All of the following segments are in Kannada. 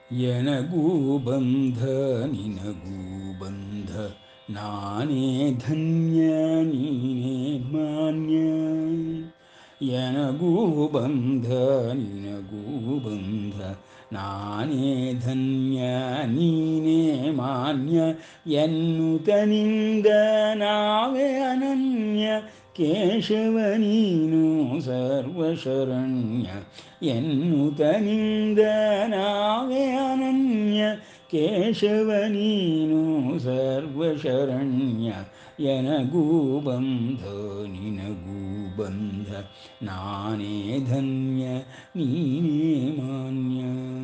ಎನಗೂ ಬಂಧ ನಿನಗೂ ಬಂಧ ನಾನೇ ಧನ್ಯ ನೀನೇ ಮಾನ್ಯ ಎನಗೂ ಬಂಧ ನಿನಗೂ ಬಂಧ ನಾನೇ ಧನ್ಯ ನೀನೇ ಮಾನ್ಯ ಎನ್ನುತನಿಂದ ನಾವೇ ಅನನ್ಯ ಕೇಶವ ನೀನು ಸರ್ವಶರಣ್ಯ ಎನ್ನುತನಿಂದ ನಾವೇ ಅನನ್ಯ ಕೇಶವ ನೀನು ಸರ್ವಶರಣ್ಯ ಎನಗೂ ಬಂಧ ನಿನಗೂ ಬಂಧ ನಾನೇ ಧನ್ಯ ನೀನೇ ಮಾನ್ಯ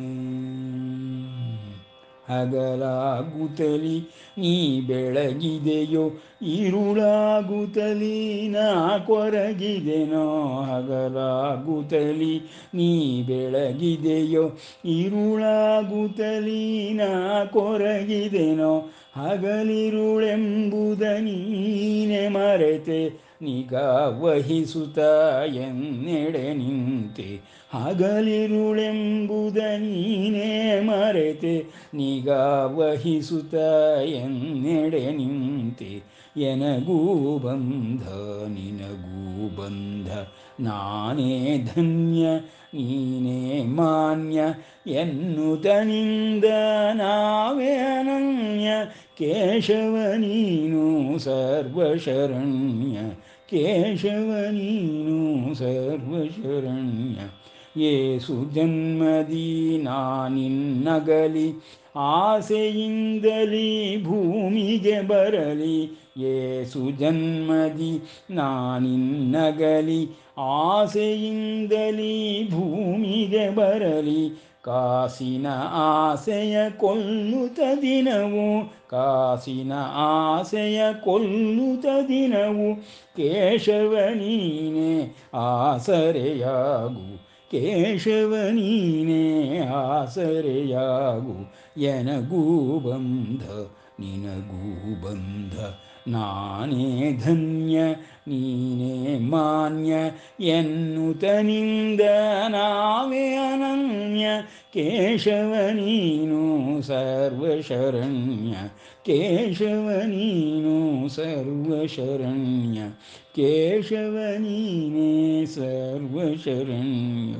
ಹಗಲಾಗುತ್ತಲಿ ನೀ ಬೆಳಗಿದೆಯೋ ಇರುಳಾಗುತ್ತಲಿ ನಾ ಕೊರಗಿದೆನೋ ಹಗಲಾಗುತ್ತಲಿ ನೀ ಬೆಳಗಿದೆಯೋ ಇರುಳಾಗುತ್ತಲಿ ನಾ ಕೊರಗಿದೆನೋ ಹಗಲಿರುಳೆಂಬುದ ನೀನೆ ಮರೆತೆ ನಿಗಾ ವಹಿಸುತ್ತ ಎನ್ನೆಡೆ ನಿಂತೆ ಹಗಲಿರುಳೆಂಬುದ ನೀನೇ ಮರೆತೆ ನಿಗಾ ವಹಿಸುತ್ತ ಎನ್ನೆಡೆ ನಿಂತೆ ಎನಗೂ ಬಂಧ ನಿನಗೂ ಬಂಧ ನಾನೇ ಧನ್ಯ ನೀನೇ ಮಾನ್ಯ ಎನ್ನುತನಿಂದ ನಾವೇ ಅನನ್ಯ ಕೇಶವ ನೀನು ಸರ್ವಶರಣ್ಯ ಕೇಶವ ನೀನು ಸರ್ವಶರಣ್ಯ ಏಸು ಜನ್ಮದಿ ನಾನಿನ್ನಗಲಿ ಆಸೆಯಿಂದಲಿ ಭೂಮಿಗೆ ಬರಲಿ ಏಸು ಜನ್ಮದಿ ನಾನಿನ್ನಗಲಿ ಆಸೆಯಿಂದಲಿ ಭೂಮಿಗೆ ಬರಲಿ ಕಾಸಿನ ಆಸೆಯ ಕೊಲ್ಲುತ್ತ ದಿನವು ಕಾಸಿನ ಆಸೆಯ ಕೊಲ್ಲುತ್ತ ದಿನವು ಕೇಶವ ನೀನೇ ಆಸರೆಯಾಗು ಕೇಶವ ನೀನೇ ಆಸರೆಯಾಗು ಎನಗೂ ಬಂಧ ನಿನಗೂ ಬಂಧ ನಾನೇ ಧನ್ಯ ನೀನೇ ಮಾನ್ಯ ಎನ್ನುತನಿಂದ ನಾವೇ ಅನನ್ಯ ಕೇಶವ ನೀನು ಸರ್ವಶರಣ್ಯ ಕೇಶವ ನೀನು ಸರ್ವಶರಣ್ಯ ಕೇಶವ ನೀನೇ ಸರ್ವಶರಣ್ಯ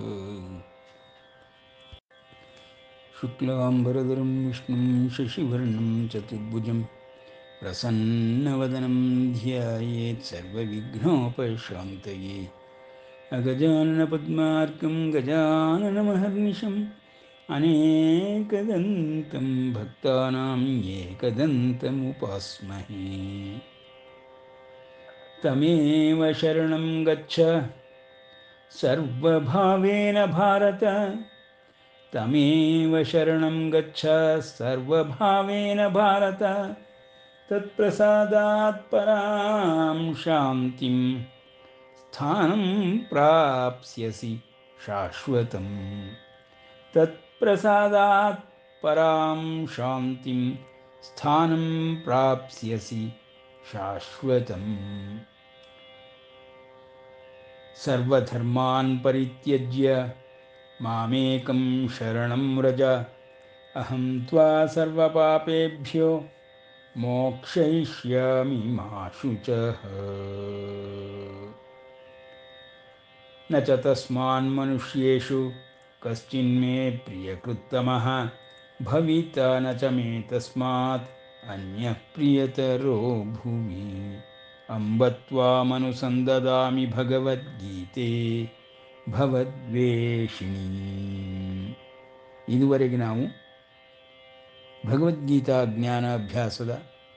ಶುಕ್ಲಾಂಬರಧರಂ ವಿಷ್ಣುಂ ಶಶಿವರ್ಣಂ ಚತುರ್ಭುಜಂ प्रसन्नवदनं ध्यायेत् सर्वविघ्नोपशान्तये अगजाननपद्मार्कं गजाननमहर्निशम् अनेकदन्तं भक्तानाम् एकदन्तमुपास्महे तमेव शरणं गच्छ सर्वभावेन भारत तमेव शरणं गच्छ सर्वभावेन भारत तत्प्रसादात् परां शान्तिं स्थानं प्राप्स्यसि शाश्वतं तत्प्रसादात् परां शान्तिं स्थानं प्राप्स्यसि शाश्वतम् सर्वधर्मान् परित्यज्य मामेकं शरणं व्रज अहं त्वा सर्वपापेभ्यो मोक्षयिष्यामि मा शुचः न च तस्मान्मनुष्येषु कश्चिन्मे प्रियकृत्तमः भविता न च मे तस्मात् अन्यः प्रियतरो भुवि अम्ब त्वामनुसन्ददामि ಭಗವದ್ಗೀತೆ ಭವದ್ವೇಷಿಣಿ ಇದುವರೆಗೆ ನಾವು ಭಗವದ್ಗೀತಾ ಜ್ಞಾನ ಅಭ್ಯಾಸದ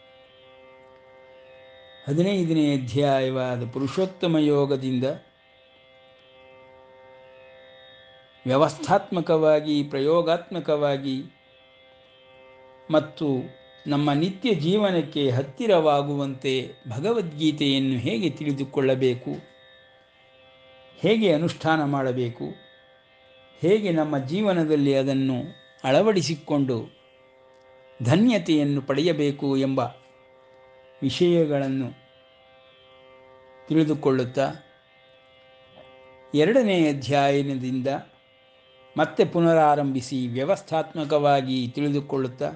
ಹದಿನೈದನೇ ಅಧ್ಯಾಯವಾದ ಪುರುಷೋತ್ತಮ ಯೋಗದಿಂದ ವ್ಯವಸ್ಥಾತ್ಮಕವಾಗಿ ಪ್ರಯೋಗಾತ್ಮಕವಾಗಿ ಮತ್ತು ನಮ್ಮ ನಿತ್ಯ ಜೀವನಕ್ಕೆ ಹತ್ತಿರವಾಗುವಂತೆ ಭಗವದ್ಗೀತೆಯನ್ನು ಹೇಗೆ ತಿಳಿದುಕೊಳ್ಳಬೇಕು ಹೇಗೆ ಅನುಷ್ಠಾನ ಮಾಡಬೇಕು ಹೇಗೆ ನಮ್ಮ ಜೀವನದಲ್ಲಿ ಅದನ್ನು ಅಳವಡಿಸಿಕೊಂಡು ಧನ್ಯತೆಯನ್ನು ಪಡೆಯಬೇಕು ಎಂಬ ವಿಷಯಗಳನ್ನು ತಿಳಿದುಕೊಳ್ಳುತ್ತಾ ಎರಡನೇ ಅಧ್ಯಾಯದಿಂದ ಮತ್ತೆ ಪುನರಾರಂಭಿಸಿ ವ್ಯವಸ್ಥಾತ್ಮಕವಾಗಿ ತಿಳಿದುಕೊಳ್ಳುತ್ತಾ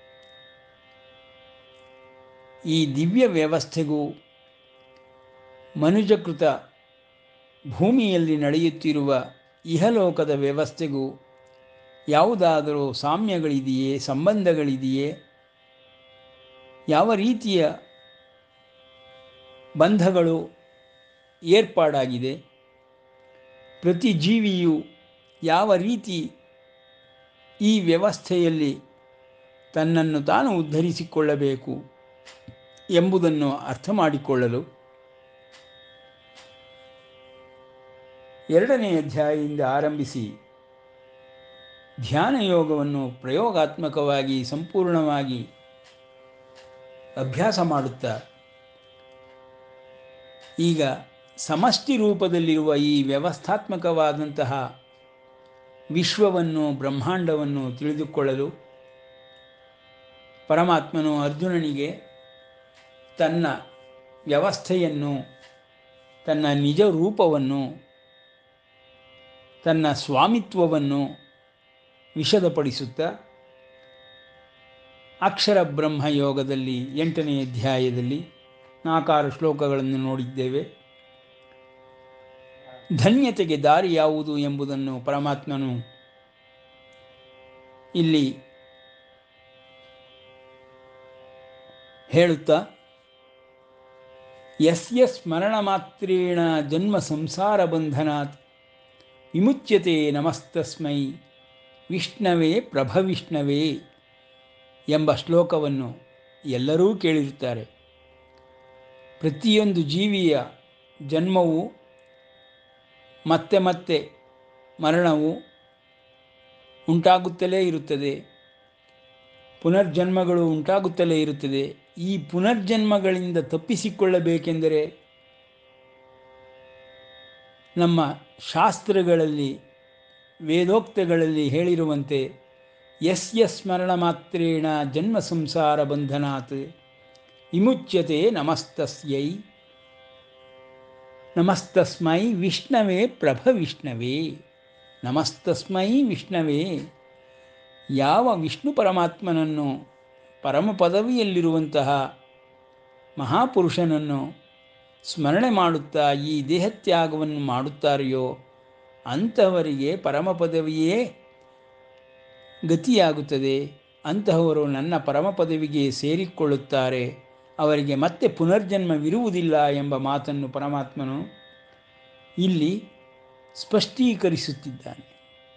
ಈ ದಿವ್ಯ ವ್ಯವಸ್ಥೆಗೂ ಮನುಜಕೃತ ಭೂಮಿಯಲ್ಲಿ ನಡೆಯುತ್ತಿರುವ ಇಹಲೋಕದ ವ್ಯವಸ್ಥೆಗೂ ಯಾವುದಾದರೂ ಸಾಮ್ಯಗಳಿದೆಯೇ ಸಂಬಂಧಗಳಿದೆಯೇ ಯಾವ ರೀತಿಯ ಬಂಧಗಳು ಏರ್ಪಾಡಾಗಿದೆ ಪ್ರತಿ ಜೀವಿಯು ಯಾವ ರೀತಿ ಈ ವ್ಯವಸ್ಥೆಯಲ್ಲಿ ತನ್ನನ್ನು ತಾನು ಉದ್ಧರಿಸಿಕೊಳ್ಳಬೇಕು ಎಂಬುದನ್ನು ಅರ್ಥ ಮಾಡಿಕೊಳ್ಳಲು ಎರಡನೇ ಅಧ್ಯಾಯದಿಂದ ಆರಂಭಿಸಿ ಧ್ಯಾನ ಯೋಗವನ್ನು ಪ್ರಯೋಗಾತ್ಮಕವಾಗಿ ಸಂಪೂರ್ಣವಾಗಿ ಅಭ್ಯಾಸ ಮಾಡುತ್ತಾ ಈಗ ಸಮಷ್ಟಿ ರೂಪದಲ್ಲಿರುವ ಈ ವ್ಯವಸ್ಥಾತ್ಮಕವಾದಂತಹ ವಿಶ್ವವನ್ನು ಬ್ರಹ್ಮಾಂಡವನ್ನು ತಿಳಿದುಕೊಳ್ಳಲು ಪರಮಾತ್ಮನು ಅರ್ಜುನನಿಗೆ ತನ್ನ ವ್ಯವಸ್ಥೆಯನ್ನು ತನ್ನ ನಿಜ ರೂಪವನ್ನು ತನ್ನ ಸ್ವಾಮಿತ್ವವನ್ನು ವಿಶದಪಡಿಸುತ್ತಾ ಅಕ್ಷರ ಬ್ರಹ್ಮ ಯೋಗದಲ್ಲಿ ಎಂಟನೇ ಅಧ್ಯಾಯದಲ್ಲಿ ನಾಲ್ಕಾರು ಶ್ಲೋಕಗಳನ್ನು ನೋಡಿದ್ದೇವೆ ಧನ್ಯತೆಗೆ ದಾರಿ ಯಾವುದು ಎಂಬುದನ್ನು ಪರಮಾತ್ಮನು ಇಲ್ಲಿ ಹೇಳುತ್ತಾ ಯಸ್ಯ ಸ್ಮರಣ ಮಾತ್ರೇಣ ಜನ್ಮ ಸಂಸಾರ ಬಂಧನಾತ್ ವಿಮುಚ್ಯತೆ ನಮಸ್ತಸ್ಮೈ ವಿಷ್ಣವೇ ಪ್ರಭವಿಷ್ಣವೇ ಎಂಬ ಶ್ಲೋಕವನ್ನು ಎಲ್ಲರೂ ಕೇಳಿರುತ್ತಾರೆ ಪ್ರತಿಯೊಂದು ಜೀವಿಯ ಜನ್ಮವು ಮತ್ತೆ ಮತ್ತೆ ಮರಣವು ಉಂಟಾಗುತ್ತಲೇ ಇರುತ್ತದೆ ಪುನರ್ಜನ್ಮಗಳು ಉಂಟಾಗುತ್ತಲೇ ಇರುತ್ತದೆ ಈ ಪುನರ್ಜನ್ಮಗಳಿಂದ ತಪ್ಪಿಸಿಕೊಳ್ಳಬೇಕೆಂದರೆ ನಮ್ಮ ಶಾಸ್ತ್ರಗಳಲ್ಲಿ ವೇದೋಕ್ತಗಳಲ್ಲಿ ಹೇಳಿರುವಂತೆ ಯಸ್ಯ ಸ್ಮರಣ ಮಾತ್ರೇಣ ಜನ್ಮ ಸಂಸಾರ ಬಂಧನಾತ್ ವಿಮುಚ್ಯತೆ ನಮಸ್ತಸ್ಯೈ ನಮಸ್ತಸ್ಮೈ ವಿಷ್ಣವೇ ಪ್ರಭ ವಿಷ್ಣವೇ ನಮಸ್ತಸ್ಮೈ ವಿಷ್ಣವೇ ಯಾವ ವಿಷ್ಣು ಪರಮಾತ್ಮನನ್ನು ಪರಮ ಪದವಿಯಲ್ಲಿರುವಂತಹ ಮಹಾಪುರುಷನನ್ನು ಸ್ಮರಣೆ ಮಾಡುತ್ತಾ ಈ ದೇಹತ್ಯಾಗವನ್ನು ಮಾಡುತ್ತಾರೆಯೋ ಅಂಥವರಿಗೆ ಪರಮ ಪದವಿಯೇ ಗತಿಯಾಗುತ್ತದೆ ಅಂತಹವರು ನನ್ನ ಪರಮ ಪದವಿಗೆ ಸೇರಿಕೊಳ್ಳುತ್ತಾರೆ ಅವರಿಗೆ ಮತ್ತೆ ಪುನರ್ಜನ್ಮವಿರುವುದಿಲ್ಲ ಎಂಬ ಮಾತನ್ನು ಪರಮಾತ್ಮನು ಇಲ್ಲಿ ಸ್ಪಷ್ಟೀಕರಿಸುತ್ತಿದ್ದಾನೆ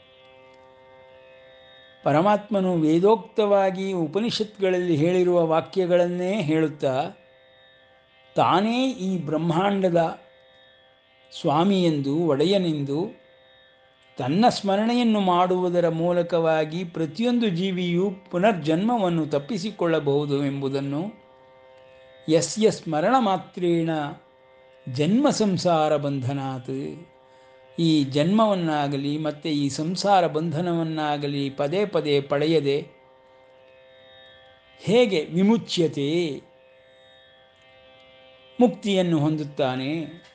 ಪರಮಾತ್ಮನು ವೇದೋಕ್ತವಾಗಿ ಉಪನಿಷತ್ಗಳಲ್ಲಿ ಹೇಳಿರುವ ವಾಕ್ಯಗಳನ್ನೇ ಹೇಳುತ್ತಾ ತಾನೇ ಈ ಬ್ರಹ್ಮಾಂಡದ ಸ್ವಾಮಿಯೆಂದು ಒಡೆಯನೆಂದು ತನ್ನ ಸ್ಮರಣೆಯನ್ನು ಮಾಡುವುದರ ಮೂಲಕವಾಗಿ ಪ್ರತಿಯೊಂದು ಜೀವಿಯು ಪುನರ್ಜನ್ಮವನ್ನು ತಪ್ಪಿಸಿಕೊಳ್ಳಬಹುದು ಎಂಬುದನ್ನು ಯಸ್ಯ ಸ್ಮರಣ ಮಾತ್ರೇಣ ಜನ್ಮ ಸಂಸಾರ ಬಂಧನಾತ್ ಈ ಜನ್ಮವನ್ನಾಗಲಿ ಮತ್ತು ಈ ಸಂಸಾರ ಬಂಧನವನ್ನಾಗಲಿ ಪದೇ ಪದೇ ಪಡೆಯದೆ ಹೇಗೆ ವಿಮುಚ್ಯತೆ ಮುಕ್ತಿಯನ್ನು ಹೊಂದುತ್ತಾನೆ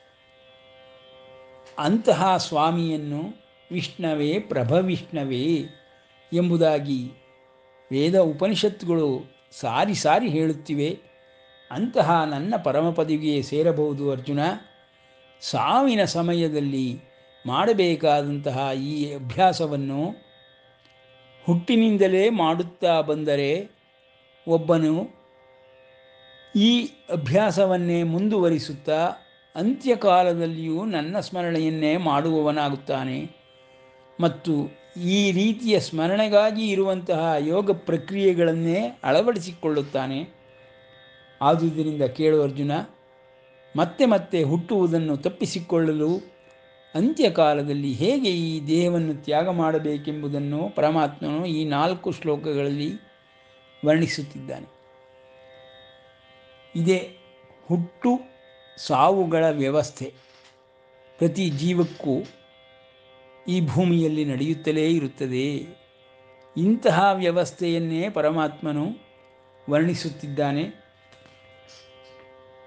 ಅಂತಹ ಸ್ವಾಮಿಯನ್ನು ವಿಷ್ಣವೇ ಪ್ರಭವಿಷ್ಣವೇ ಎಂಬುದಾಗಿ ವೇದ ಉಪನಿಷತ್ತುಗಳು ಸಾರಿ ಸಾರಿ ಹೇಳುತ್ತಿವೆ ಅಂತಹ ನನ್ನ ಪರಮ ಪದವಿಗೆ ಸೇರಬಹುದು ಅರ್ಜುನ ಸಾವಿನ ಸಮಯದಲ್ಲಿ ಮಾಡಬೇಕಾದಂತಹ ಈ ಅಭ್ಯಾಸವನ್ನು ಹುಟ್ಟಿನಿಂದಲೇ ಮಾಡುತ್ತಾ ಬಂದರೆ ಒಬ್ಬನು ಈ ಅಭ್ಯಾಸವನ್ನೇ ಮುಂದುವರಿಸುತ್ತಾ ಅಂತ್ಯಕಾಲದಲ್ಲಿಯೂ ನನ್ನ ಸ್ಮರಣೆಯನ್ನೇ ಮಾಡುವವನಾಗುತ್ತಾನೆ ಮತ್ತು ಈ ರೀತಿಯ ಸ್ಮರಣೆಗಾಗಿ ಇರುವಂತಹ ಯೋಗ ಪ್ರಕ್ರಿಯೆಗಳನ್ನೇ ಅಳವಡಿಸಿಕೊಳ್ಳುತ್ತಾನೆ ಆದುದರಿಂದ ಕೇಳು ಅರ್ಜುನ ಮತ್ತೆ ಮತ್ತೆ ಹುಟ್ಟುವುದನ್ನು ತಪ್ಪಿಸಿಕೊಳ್ಳಲು ಅಂತ್ಯಕಾಲದಲ್ಲಿ ಹೇಗೆ ಈ ದೇಹವನ್ನು ತ್ಯಾಗ ಮಾಡಬೇಕೆಂಬುದನ್ನು ಪರಮಾತ್ಮನು ಈ ನಾಲ್ಕು ಶ್ಲೋಕಗಳಲ್ಲಿ ವರ್ಣಿಸುತ್ತಿದ್ದಾನೆ ಇದೇ ಹುಟ್ಟು ಸಾವುಗಳ ವ್ಯವಸ್ಥೆ ಪ್ರತಿ ಜೀವಕ್ಕೂ ಈ ಭೂಮಿಯಲ್ಲಿ ನಡೆಯುತ್ತಲೇ ಇರುತ್ತದೆ ಇಂತಹ ವ್ಯವಸ್ಥೆಯನ್ನೇ ಪರಮಾತ್ಮನು ವರ್ಣಿಸುತ್ತಿದ್ದಾನೆ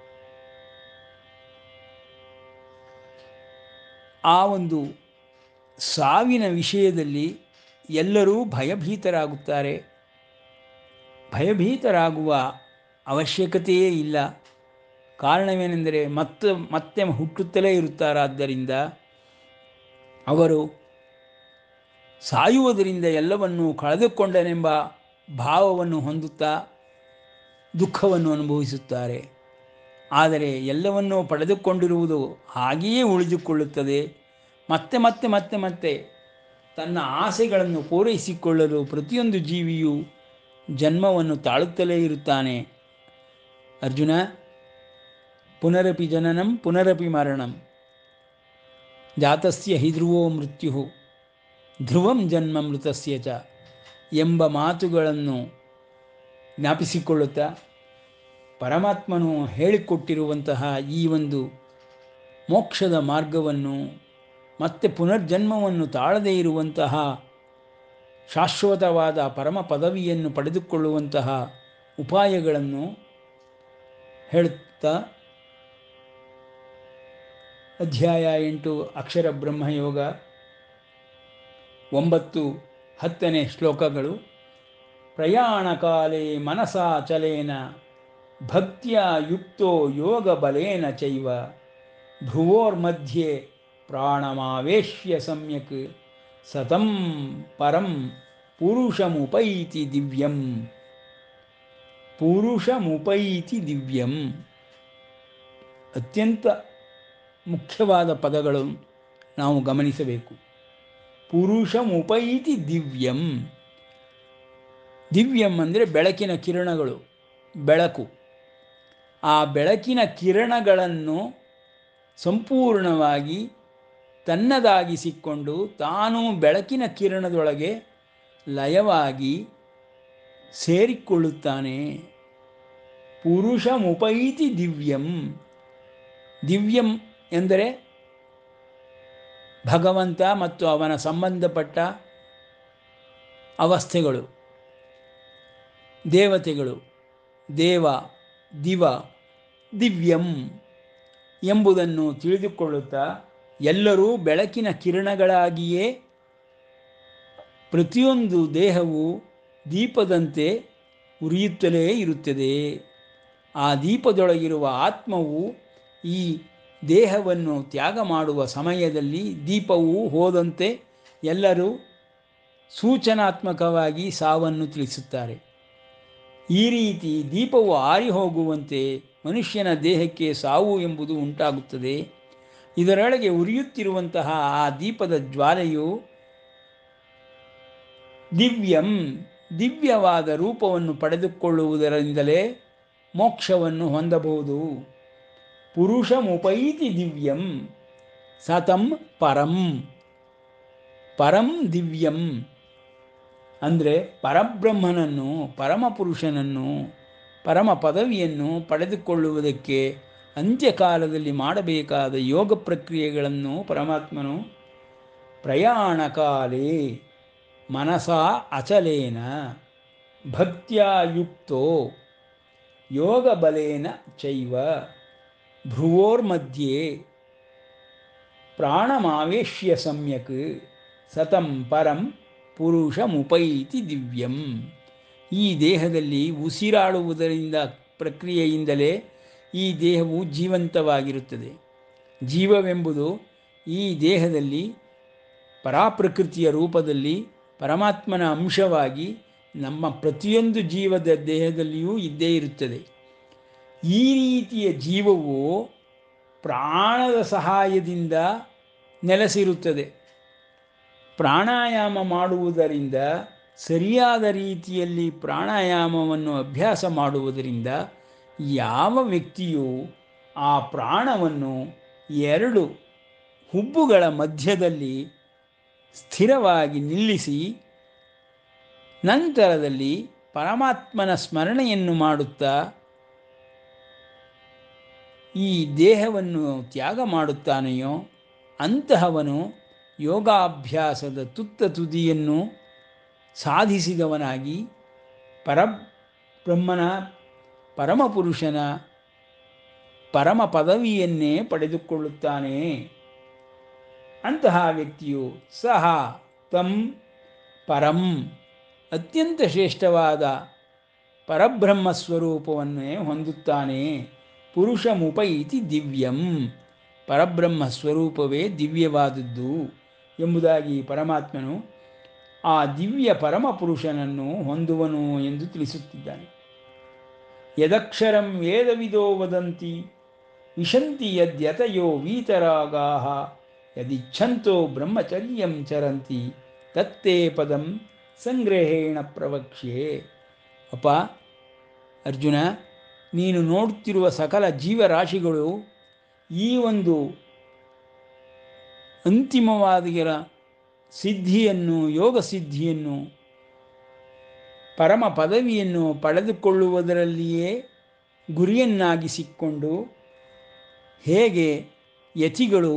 ಆ ಒಂದು ಸಾವಿನ ವಿಷಯದಲ್ಲಿ ಎಲ್ಲರೂ ಭಯಭೀತರಾಗುತ್ತಾರೆ ಭಯಭೀತರಾಗುವ ಅವಶ್ಯಕತೆಯೇ ಇಲ್ಲ ಕಾರಣವೇನೆಂದರೆ ಮತ್ತೆ ಮತ್ತೆ ಹುಟ್ಟುತ್ತಲೇ ಇರುತ್ತಾರಾದ್ದರಿಂದ ಅವರು ಸಾಯುವುದರಿಂದ ಎಲ್ಲವನ್ನು ಕಳೆದುಕೊಂಡನೆಂಬ ಭಾವವನ್ನು ಹೊಂದುತ್ತಾ ದುಃಖವನ್ನು ಅನುಭವಿಸುತ್ತಾರೆ ಆದರೆ ಎಲ್ಲವನ್ನೂ ಪಡೆದುಕೊಂಡಿರುವುದು ಹಾಗೆಯೇ ಉಳಿದುಕೊಳ್ಳುತ್ತದೆ ಮತ್ತೆ ಮತ್ತೆ ಮತ್ತೆ ಮತ್ತೆ ತನ್ನ ಆಸೆಗಳನ್ನು ಪೂರೈಸಿಕೊಳ್ಳಲು ಪ್ರತಿಯೊಂದು ಜೀವಿಯು ಜನ್ಮವನ್ನು ತಾಳುತ್ತಲೇ ಇರುತ್ತಾನೆ ಅರ್ಜುನ ಪುನರಪಿ ಜನನಂ ಪುನರಪಿ ಮರಣಂ ಜಾತಸ್ಯ ಹಿ ಧ್ರುವೋ ಮೃತ್ಯು ಧ್ರುವಂ ಜನ್ಮ ಮೃತಸ್ಯ ಚ ಎಂಬ ಮಾತುಗಳನ್ನು ಜ್ಞಾಪಿಸಿಕೊಳ್ಳುತ್ತಾ ಪರಮಾತ್ಮನು ಹೇಳಿಕೊಟ್ಟಿರುವಂತಹ ಈ ಒಂದು ಮೋಕ್ಷದ ಮಾರ್ಗವನ್ನು ಮತ್ತೆ ಪುನರ್ಜನ್ಮವನ್ನು ತಾಳದೇ ಇರುವಂತಹ ಶಾಶ್ವತವಾದ ಪರಮ ಪದವಿಯನ್ನು ಪಡೆದುಕೊಳ್ಳುವಂತಹ ಉಪಾಯಗಳನ್ನು ಹೇಳುತ್ತಾ ಅಧ್ಯಾಯ ಎಂಟು ಅಕ್ಷರ ಬ್ರಹ್ಮಯೋಗ ಒಂಬತ್ತು ಹತ್ತನೇ ಶ್ಲೋಕಗಳು ಪ್ರಯಾಣ ಕಾಲೇ ಮನಸಾಚಲೇನ ಭಕ್ತಿಯ ಯುಕ್ತೋ ಯೋಗ ಬಲೇನ ಚೈವ ಭ್ರುವೋರ್ಮಧ್ಯೆ ಪ್ರಾಣಮಾವೇಶ್ಯ ಸಮ್ಯಕ್ ಸತಂ ಪರಂ ಪುರುಷಮುಪೈತಿ ದಿವ್ಯಂ ಪುರುಷಮುಪೈತಿ ದಿವ್ಯಂ ಅತ್ಯಂತ ಮುಖ್ಯವಾದ ಪದಗಳು ನಾವು ಗಮನಿಸಬೇಕು ಪುರುಷಮುಪೈತಿ ದಿವ್ಯಂ ದಿವ್ಯಂ ಅಂದರೆ ಬೆಳಕಿನ ಕಿರಣಗಳು ಬೆಳಕು ಆ ಬೆಳಕಿನ ಕಿರಣಗಳನ್ನು ಸಂಪೂರ್ಣವಾಗಿ ತನ್ನದಾಗಿಸಿಕೊಂಡು ತಾನು ಬೆಳಕಿನ ಕಿರಣದೊಳಗೆ ಲಯವಾಗಿ ಸೇರಿಕೊಳ್ಳುತ್ತಾನೆ ಪುರುಷಮುಪೈತಿ ದಿವ್ಯಂ ದಿವ್ಯಂ ಎಂದರೆ ಭಗವಂತ ಮತ್ತು ಅವನ ಸಂಬಂಧಪಟ್ಟ ಅವಸ್ಥೆಗಳು ದೇವತೆಗಳು ದೇವ ದಿವ ದಿವ್ಯಂ ಎಂಬುದನ್ನು ತಿಳಿದುಕೊಳ್ಳುತ್ತಾ ಎಲ್ಲರೂ ಬೆಳಕಿನ ಕಿರಣಗಳಾಗಿಯೇ ಪ್ರತಿಯೊಂದು ದೇಹವು ದೀಪದಂತೆ ಉರಿಯುತ್ತಲೇ ಇರುತ್ತದೆ ಆ ದೀಪದೊಳಗಿರುವ ಆತ್ಮವು ಈ ದೇಹವನ್ನು ತ್ಯಾಗ ಮಾಡುವ ಸಮಯದಲ್ಲಿ ದೀಪವು ಹೋದಂತೆ ಎಲ್ಲರೂ ಸೂಚನಾತ್ಮಕವಾಗಿ ಸಾವನ್ನು ತಿಳಿಸುತ್ತಾರೆ ಈ ರೀತಿ ದೀಪವು ಆರಿ ಹೋಗುವಂತೆ ಮನುಷ್ಯನ ದೇಹಕ್ಕೆ ಸಾವು ಎಂಬುದು ಉಂಟಾಗುತ್ತದೆ ಇದರೊಳಗೆ ಉರಿಯುತ್ತಿರುವಂತಹ ಆ ದೀಪದ ಜ್ವಾಲೆಯು ದಿವ್ಯಂ ದಿವ್ಯವಾದ ರೂಪವನ್ನು ಪಡೆದುಕೊಳ್ಳುವುದರಿಂದಲೇ ಮೋಕ್ಷವನ್ನು ಹೊಂದಬಹುದು ಪುರುಷಮುಪೈತಿ ದಿವ್ಯಂ ಸತಂ ಪರಂ ಪರಂ ದಿವ್ಯಂ ಅಂದರೆ ಪರಬ್ರಹ್ಮನನ್ನು ಪರಮಪುರುಷನನ್ನು ಪರಮ ಪದವಿಯನ್ನು ಪಡೆದುಕೊಳ್ಳುವುದಕ್ಕೆ ಅಂತ್ಯಕಾಲದಲ್ಲಿ ಮಾಡಬೇಕಾದ ಯೋಗ ಪ್ರಕ್ರಿಯೆಗಳನ್ನು ಪರಮಾತ್ಮನು ಪ್ರಯಾಣ ಕಾಲೇ ಮನಸಾ ಅಚಲೇನ ಭಕ್ತ್ಯಾ ಯುಕ್ತೋ ಯೋಗ ಬಲೇನ ಚೈವ ಭ್ರುವೋರ್ಮಧ್ಯೆ ಪ್ರಾಣಮಾವೇಶ್ಯ ಸಮ್ಯಕ್ ಸತಂ ಪರಂ ಪುರುಷಮುಪೈತಿ ದಿವ್ಯಂ ಈ ದೇಹದಲ್ಲಿ ಉಸಿರಾಡುವುದರಿಂದ ಪ್ರಕ್ರಿಯೆಯಿಂದಲೇ ಈ ದೇಹವು ಜೀವಂತವಾಗಿರುತ್ತದೆ ಜೀವವೆಂಬುದು ಈ ದೇಹದಲ್ಲಿ ಪರಾಪ್ರಕೃತಿಯ ರೂಪದಲ್ಲಿ ಪರಮಾತ್ಮನ ಅಂಶವಾಗಿ ನಮ್ಮ ಪ್ರತಿಯೊಂದು ಜೀವದ ದೇಹದಲ್ಲಿಯೂ ಇದ್ದೇ ಇರುತ್ತದೆ ಈ ರೀತಿಯ ಜೀವವು ಪ್ರಾಣದ ಸಹಾಯದಿಂದ ನೆಲೆಸಿರುತ್ತದೆ ಪ್ರಾಣಾಯಾಮ ಮಾಡುವುದರಿಂದ ಸರಿಯಾದ ರೀತಿಯಲ್ಲಿ ಪ್ರಾಣಾಯಾಮವನ್ನು ಅಭ್ಯಾಸ ಮಾಡುವುದರಿಂದ ಯಾವ ವ್ಯಕ್ತಿಯು ಆ ಪ್ರಾಣವನ್ನು ಎರಡು ಹುಬ್ಬುಗಳ ಮಧ್ಯದಲ್ಲಿ ಸ್ಥಿರವಾಗಿ ನಿಲ್ಲಿಸಿ ನಂತರದಲ್ಲಿ ಪರಮಾತ್ಮನ ಸ್ಮರಣೆಯನ್ನು ಮಾಡುತ್ತಾ ಈ ದೇಹವನ್ನು ತ್ಯಾಗ ಮಾಡುತ್ತಾನೆಯೋ ಅಂತಹವನು ಯೋಗಾಭ್ಯಾಸದ ತುತ್ತ ತುದಿಯನ್ನು ಸಾಧಿಸಿದವನಾಗಿ ಪರಬ್ರಹ್ಮನ ಪರಮಪುರುಷನ ಪರಮ ಪದವಿಯನ್ನೇ ಪಡೆದುಕೊಳ್ಳುತ್ತಾನೆ ಅಂತಹ ವ್ಯಕ್ತಿಯು ಸಹ ತಂ ಪರಂ ಅತ್ಯಂತ ಶ್ರೇಷ್ಠವಾದ ಪರಬ್ರಹ್ಮ ಸ್ವರೂಪವನ್ನೇ ಹೊಂದುತ್ತಾನೆ ಪುರುಷಮುಪೈತಿ ದಿವ್ಯಂ ಪರಬ್ರಹ್ಮ ಸ್ವರೂಪವೇ ದಿವ್ಯವಾದದ್ದು ಎಂಬುದಾಗಿ ಪರಮಾತ್ಮನು ಆ ದಿವ್ಯ ಪರಮಪುರುಷನನ್ನು ಹೊಂದುವನು ಎಂದು ತಿಳಿಸುತ್ತಿದ್ದಾನೆ ಯದಕ್ಷರಂ ವೇದವಿದೋ ವದಂತಿ ವಿಶಂತಿ ಯದ್ಯತಯೋ ವೀತರಾಗಾ ಯದಿಚ್ಛಂತೋ ಬ್ರಹ್ಮಚರ್ಯಂ ಚರಂತಿ ತತ್ತೇ ಪದಂ ಸಂಗ್ರಹೇಣ ಪ್ರವಕ್ಷ್ಯೆ ಅಪ್ಪ ಅರ್ಜುನ ನೀನು ನೋಡುತ್ತಿರುವ ಸಕಲ ಜೀವರಾಶಿಗಳು ಈ ಒಂದು ಅಂತಿಮವಾದ ಸಿದ್ಧಿಯನ್ನು ಯೋಗ ಸಿದ್ಧಿಯನ್ನು ಪರಮ ಪದವಿಯನ್ನು ಪಡೆದುಕೊಳ್ಳುವುದರಲ್ಲಿಯೇ ಗುರಿಯನ್ನಾಗಿಸಿಕೊಂಡು ಹೇಗೆ ಯತಿಗಳು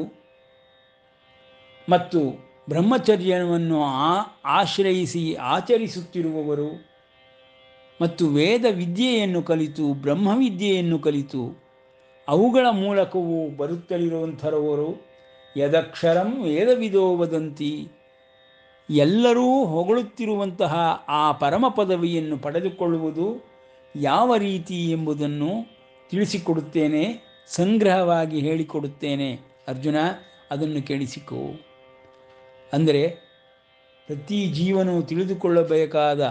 ಮತ್ತು ಬ್ರಹ್ಮಚರ್ಯವನ್ನು ಆ ಆಶ್ರಯಿಸಿ ಆಚರಿಸುತ್ತಿರುವವರು ಮತ್ತು ವೇದ ವಿದ್ಯೆಯನ್ನು ಕಲಿತು ಬ್ರಹ್ಮವಿದ್ಯೆಯನ್ನು ಕಲಿತು ಅವುಗಳ ಮೂಲಕವೂ ಬರುತ್ತಲಿರುವಂಥರವರು ಯದಕ್ಷರಂ ವೇದವಿದೋ ವದಂತಿ ಎಲ್ಲರೂ ಹೊಗಳುತ್ತಿರುವಂತಹ ಆ ಪರಮ ಪದವಿಯನ್ನು ಪಡೆದುಕೊಳ್ಳುವುದು ಯಾವ ರೀತಿ ಎಂಬುದನ್ನು ತಿಳಿಸಿಕೊಡುತ್ತೇನೆ ಸಂಗ್ರಹವಾಗಿ ಹೇಳಿಕೊಡುತ್ತೇನೆ ಅರ್ಜುನ ಅದನ್ನು ಕೇಳಿಸಿಕೋ ಅಂದರೆ ಪ್ರತಿ ಜೀವನು ತಿಳಿದುಕೊಳ್ಳಬೇಕಾದ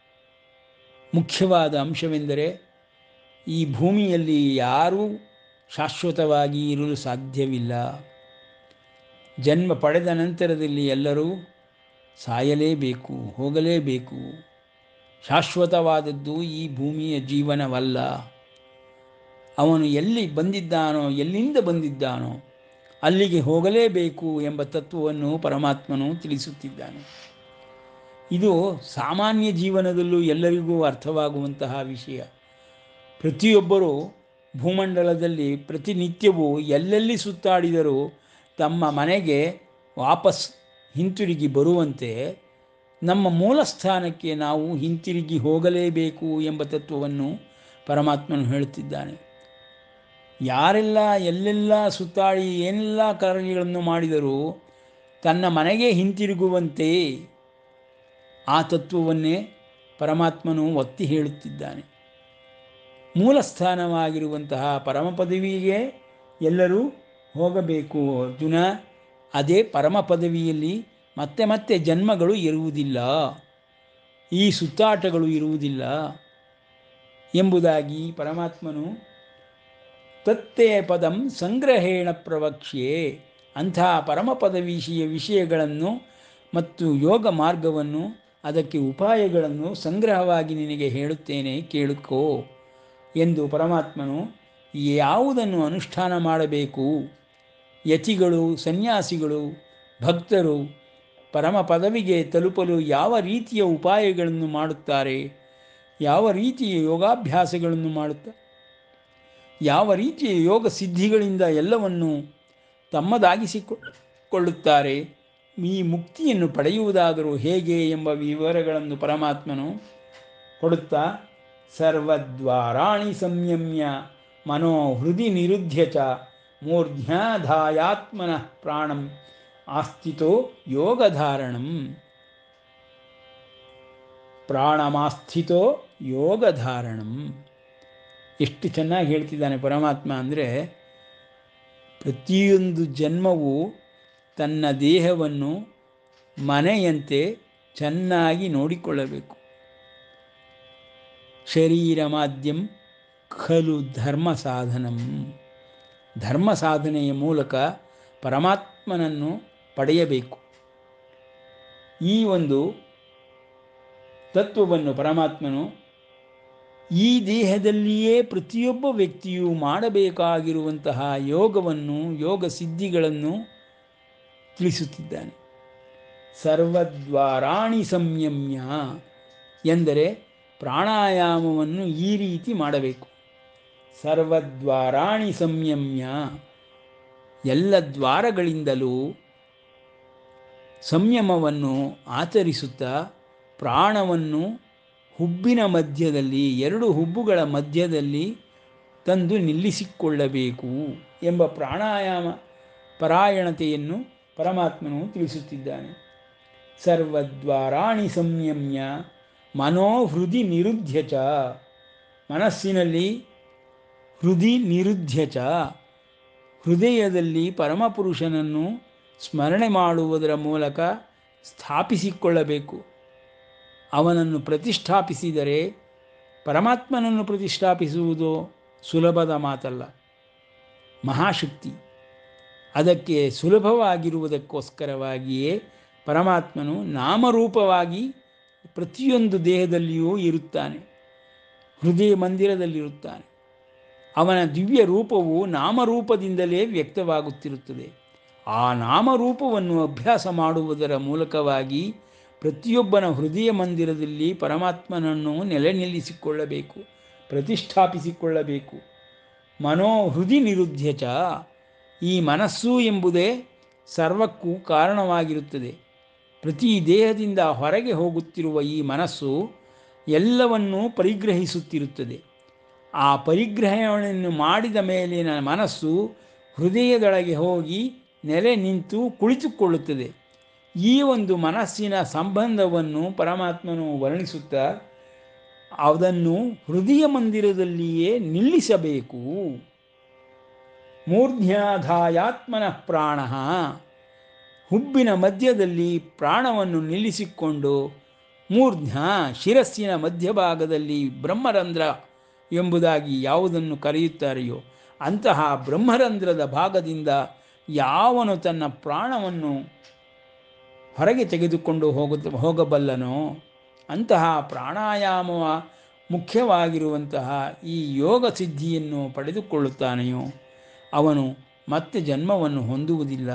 ಮುಖ್ಯವಾದ ಅಂಶವೆಂದರೆ ಈ ಭೂಮಿಯಲ್ಲಿ ಯಾರೂ ಶಾಶ್ವತವಾಗಿ ಇರಲು ಸಾಧ್ಯವಿಲ್ಲ ಜನ್ಮ ಪಡೆದ ನಂತರದಲ್ಲಿ ಎಲ್ಲರೂ ಸಾಯಲೇಬೇಕು ಹೋಗಲೇಬೇಕು ಶಾಶ್ವತವಾದದ್ದು ಈ ಭೂಮಿಯ ಜೀವನವಲ್ಲ ಅವನು ಎಲ್ಲಿ ಬಂದಿದ್ದಾನೋ ಎಲ್ಲಿಂದ ಬಂದಿದ್ದಾನೋ ಅಲ್ಲಿಗೆ ಹೋಗಲೇಬೇಕು ಎಂಬ ತತ್ವವನ್ನು ಪರಮಾತ್ಮನು ತಿಳಿಸುತ್ತಿದ್ದಾನೆ ಇದು ಸಾಮಾನ್ಯ ಜೀವನದಲ್ಲೂ ಎಲ್ಲರಿಗೂ ಅರ್ಥವಾಗುವಂತಹ ವಿಷಯ ಪ್ರತಿಯೊಬ್ಬರೂ ಭೂಮಂಡಲದಲ್ಲಿ ಪ್ರತಿನಿತ್ಯವೂ ಎಲ್ಲೆಲ್ಲಿ ಸುತ್ತಾಡಿದರೂ ತಮ್ಮ ಮನೆಗೆ ವಾಪಸ್ ಹಿಂತಿರುಗಿ ಬರುವಂತೆ ನಮ್ಮ ಮೂಲ ಸ್ಥಾನಕ್ಕೆ ನಾವು ಹಿಂತಿರುಗಿ ಹೋಗಲೇಬೇಕು ಎಂಬ ತತ್ವವನ್ನು ಪರಮಾತ್ಮನು ಹೇಳುತ್ತಿದ್ದಾನೆ ಯಾರೆಲ್ಲ ಎಲ್ಲೆಲ್ಲ ಸುತ್ತಾಡಿ ಏನೆಲ್ಲ ಕಾರ್ಯಗಳನ್ನು ಮಾಡಿದರೂ ತನ್ನ ಮನೆಗೆ ಹಿಂತಿರುಗುವಂತೆ ಆ ತತ್ವವನ್ನೇ ಪರಮಾತ್ಮನು ಒತ್ತಿ ಹೇಳುತ್ತಿದ್ದಾನೆ ಮೂಲ ಸ್ಥಾನವಾಗಿರುವಂತಹ ಪರಮ ಪದವಿಗೆ ಎಲ್ಲರೂ ಹೋಗಬೇಕು ಅರ್ಜುನ ಅದೇ ಪರಮ ಪದವಿಯಲ್ಲಿ ಮತ್ತೆ ಮತ್ತೆ ಜನ್ಮಗಳು ಇರುವುದಿಲ್ಲ ಈ ಸುತ್ತಾಟಗಳು ಇರುವುದಿಲ್ಲ ಎಂಬುದಾಗಿ ಪರಮಾತ್ಮನು ತತ್ತೇ ಪದಂ ಸಂಗ್ರಹೇಣ ಪ್ರವಕ್ಷ್ಯೆ ಅಂಥ ಪರಮ ಪದವಿಷಯ ವಿಷಯಗಳನ್ನು ಮತ್ತು ಯೋಗ ಮಾರ್ಗವನ್ನು ಅದಕ್ಕೆ ಉಪಾಯಗಳನ್ನು ಸಂಗ್ರಹವಾಗಿ ನಿನಗೆ ಹೇಳುತ್ತೇನೆ ಕೇಳುಕೋ ಎಂದು ಪರಮಾತ್ಮನು ಯಾವುದನ್ನು ಅನುಷ್ಠಾನ ಮಾಡಬೇಕು ಯತಿಗಳು ಸನ್ಯಾಸಿಗಳು ಭಕ್ತರು ಪರಮ ಪದವಿಗೆ ತಲುಪಲು ಯಾವ ರೀತಿಯ ಉಪಾಯಗಳನ್ನು ಮಾಡುತ್ತಾರೆ ಯಾವ ರೀತಿಯ ಯೋಗಾಭ್ಯಾಸಗಳನ್ನು ಮಾಡುತ್ತಾರೆ ಯಾವ ರೀತಿಯ ಯೋಗ ಸಿದ್ಧಿಗಳಿಂದ ಎಲ್ಲವನ್ನು ತಮ್ಮದಾಗಿಸಿಕೊಳ್ಳುತ್ತಾರೆ ಈ ಮುಕ್ತಿಯನ್ನು ಪಡೆಯುವುದಾದರೂ ಹೇಗೆ ಎಂಬ ವಿವರಗಳನ್ನು ಪರಮಾತ್ಮನು ಕೊಡುತ್ತಾ ಸರ್ವದ್ವಾರಾಣಿ ಸಂಯಮ್ಯ ಮನೋ ಹೃದಯ ನಿರುದ್ಧ ಚ ಮೂರ್ಧ್ಯಾಧಾಯಾತ್ಮನಃ ಪ್ರಾಣಂ ಆಸ್ಥಿತೋ ಯೋಗಧಾರಣಂ ಪ್ರಾಣಮಾಸ್ಥಿತೋ ಯೋಗಧಾರಣಂ ಎಷ್ಟು ಚೆನ್ನಾಗಿ ಹೇಳ್ತಿದ್ದಾನೆ ಪರಮಾತ್ಮ ಅಂದರೆ ಪ್ರತಿಯೊಂದು ಜನ್ಮವು ತನ್ನ ದೇಹವನ್ನು ಮನೆಯಂತೆ ಚೆನ್ನಾಗಿ ನೋಡಿಕೊಳ್ಳಬೇಕು ಶರೀರ ಮಾಧ್ಯಂ ಖಲು ಧರ್ಮ ಸಾಧನಂ ಧರ್ಮ ಸಾಧನೆಯ ಮೂಲಕ ಪರಮಾತ್ಮನನ್ನು ಪಡೆಯಬೇಕು ಈ ಒಂದು ತತ್ವವನ್ನು ಪರಮಾತ್ಮನು ಈ ದೇಹದಲ್ಲಿಯೇ ಪ್ರತಿಯೊಬ್ಬ ವ್ಯಕ್ತಿಯು ಮಾಡಬೇಕಾಗಿರುವಂತಹ ಯೋಗವನ್ನು ಯೋಗ ಸಿದ್ಧಿಗಳನ್ನು ತಿಳಿಸುತ್ತಿದ್ದಾನೆ ಸರ್ವದ್ವಾರಾಣಿ ಸಂಯಮ್ಯ ಎಂದರೆ ಪ್ರಾಣಾಯಾಮವನ್ನು ಈ ರೀತಿ ಮಾಡಬೇಕು ಸರ್ವದ್ವಾರಾಣಿ ಸಂಯಮ್ಯ ಎಲ್ಲ ದ್ವಾರಗಳಿಂದಲೂ ಸಂಯಮವನ್ನು ಆಚರಿಸುತ್ತಾ ಪ್ರಾಣವನ್ನು ಹುಬ್ಬಿನ ಮಧ್ಯದಲ್ಲಿ ಎರಡು ಹುಬ್ಬುಗಳ ಮಧ್ಯದಲ್ಲಿ ತಂದು ನಿಲ್ಲಿಸಿಕೊಳ್ಳಬೇಕು ಎಂಬ ಪ್ರಾಣಾಯಾಮ ಪರಾಯಣತೆಯನ್ನು ಪರಮಾತ್ಮನು ತಿಳಿಸುತ್ತಿದ್ದಾನೆ ಸರ್ವದ್ವಾರಾಣಿ ಸಂಯಮ್ಯ ಮನೋಹೃದಿ ನಿರುದ್ಧ ಚ ಮನಸ್ಸಿನಲ್ಲಿ ಹೃದಿ ನಿರುದ್ಧ ಚ ಹೃದಯದಲ್ಲಿ ಪರಮಪುರುಷನನ್ನು ಸ್ಮರಣೆ ಮಾಡುವುದರ ಮೂಲಕ ಸ್ಥಾಪಿಸಿಕೊಳ್ಳಬೇಕು ಅವನನ್ನು ಪ್ರತಿಷ್ಠಾಪಿಸಿದರೆ ಪರಮಾತ್ಮನನ್ನು ಪ್ರತಿಷ್ಠಾಪಿಸುವುದು ಸುಲಭದ ಮಾತಲ್ಲ ಮಹಾಶಕ್ತಿ ಅದಕ್ಕೆ ಸುಲಭವಾಗಿರುವುದಕ್ಕೋಸ್ಕರವಾಗಿಯೇ ಪರಮಾತ್ಮನು ನಾಮರೂಪವಾಗಿ ಪ್ರತಿಯೊಂದು ದೇಹದಲ್ಲಿಯೂ ಇರುತ್ತಾನೆ ಹೃದಯ ಮಂದಿರದಲ್ಲಿರುತ್ತಾನೆ ಅವನ ದಿವ್ಯ ರೂಪವು ನಾಮರೂಪದಿಂದಲೇ ವ್ಯಕ್ತವಾಗುತ್ತಿರುತ್ತದೆ ಆ ನಾಮರೂಪವನ್ನು ಅಭ್ಯಾಸ ಮಾಡುವುದರ ಮೂಲಕವಾಗಿ ಪ್ರತಿಯೊಬ್ಬನ ಹೃದಯ ಮಂದಿರದಲ್ಲಿ ಪರಮಾತ್ಮನನ್ನು ನೆಲೆ ನಿಲ್ಲಿಸಿಕೊಳ್ಳಬೇಕು ಪ್ರತಿಷ್ಠಾಪಿಸಿಕೊಳ್ಳಬೇಕು ಮನೋಹೃದಿ ನಿರುದ್ಧ ಚ ಈ ಮನಸ್ಸು ಎಂಬುದೇ ಸರ್ವಕ್ಕೂ ಕಾರಣವಾಗಿರುತ್ತದೆ ಪ್ರತಿ ದೇಹದಿಂದ ಹೊರಗೆ ಹೋಗುತ್ತಿರುವ ಈ ಮನಸ್ಸು ಎಲ್ಲವನ್ನೂ ಪರಿಗ್ರಹಿಸುತ್ತಿರುತ್ತದೆ ಆ ಪರಿಗ್ರಹಣೆಯನ್ನು ಮಾಡಿದ ಮೇಲಿನ ಮನಸ್ಸು ಹೃದಯದೊಳಗೆ ಹೋಗಿ ನೆಲೆ ನಿಂತು ಕುಳಿತುಕೊಳ್ಳುತ್ತದೆ ಈ ಒಂದು ಮನಸ್ಸಿನ ಸಂಬಂಧವನ್ನು ಪರಮಾತ್ಮನು ವರ್ಣಿಸುತ್ತಾ ಅದನ್ನು ಹೃದಯ ಮಂದಿರದಲ್ಲಿಯೇ ನಿಲ್ಲಿಸಬೇಕು ಮೂರ್ಧ್ಯಾಧಾಯಾತ್ಮನಃ ಪ್ರಾಣ ಹುಬ್ಬಿನ ಮಧ್ಯದಲ್ಲಿ ಪ್ರಾಣವನ್ನು ನಿಲ್ಲಿಸಿಕೊಂಡು ಮೂರ್ಧ್ಯ ಶಿರಸ್ಸಿನ ಮಧ್ಯಭಾಗದಲ್ಲಿ ಬ್ರಹ್ಮರಂಧ್ರ ಎಂಬುದಾಗಿ ಯಾವುದನ್ನು ಕರೆಯುತ್ತಾರೆಯೋ ಅಂತಹ ಬ್ರಹ್ಮರಂಧ್ರದ ಭಾಗದಿಂದ ಯಾವನು ತನ್ನ ಪ್ರಾಣವನ್ನು ಹೊರಗೆ ತೆಗೆದುಕೊಂಡು ಹೋಗ ಹೋಗಬಲ್ಲನೋ ಅಂತಹ ಪ್ರಾಣಾಯಾಮವ ಮುಖ್ಯವಾಗಿರುವಂತಹ ಈ ಯೋಗ ಸಿದ್ಧಿಯನ್ನು ಪಡೆದುಕೊಳ್ಳುತ್ತಾನೆಯೋ ಅವನು ಮತ್ತೆ ಜನ್ಮವನ್ನು ಹೊಂದುವುದಿಲ್ಲ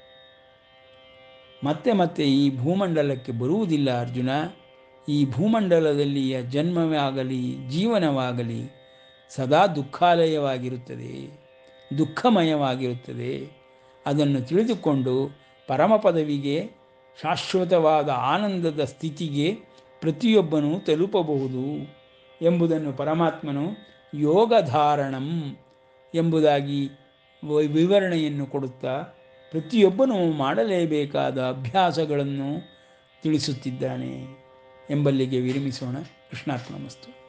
ಮತ್ತೆ ಮತ್ತೆ ಈ ಭೂಮಂಡಲಕ್ಕೆ ಬರುವುದಿಲ್ಲ ಅರ್ಜುನ ಈ ಭೂಮಂಡಲದಲ್ಲಿಯ ಜನ್ಮವೇ ಆಗಲಿ ಜೀವನವಾಗಲಿ ಸದಾ ದುಃಖಾಲಯವಾಗಿರುತ್ತದೆ ದುಃಖಮಯವಾಗಿರುತ್ತದೆ ಅದನ್ನು ತಿಳಿದುಕೊಂಡು ಪರಮ ಪದವಿಗೆ ಶಾಶ್ವತವಾದ ಆನಂದದ ಸ್ಥಿತಿಗೆ ಪ್ರತಿಯೊಬ್ಬನೂ ತಲುಪಬಹುದು ಎಂಬುದನ್ನು ಪರಮಾತ್ಮನು ಯೋಗಧಾರಣಂ ಎಂಬುದಾಗಿ ವಿವರಣೆಯನ್ನು ಕೊಡುತ್ತಾ ಪ್ರತಿಯೊಬ್ಬನೂ ಮಾಡಲೇಬೇಕಾದ ಅಭ್ಯಾಸಗಳನ್ನು ತಿಳಿಸುತ್ತಿದ್ದಾನೆ ಎಂಬಲ್ಲಿಗೆ ವಿರಮಿಸೋಣ ಕೃಷ್ಣಾರ್ಪಣ ಮಸ್ತು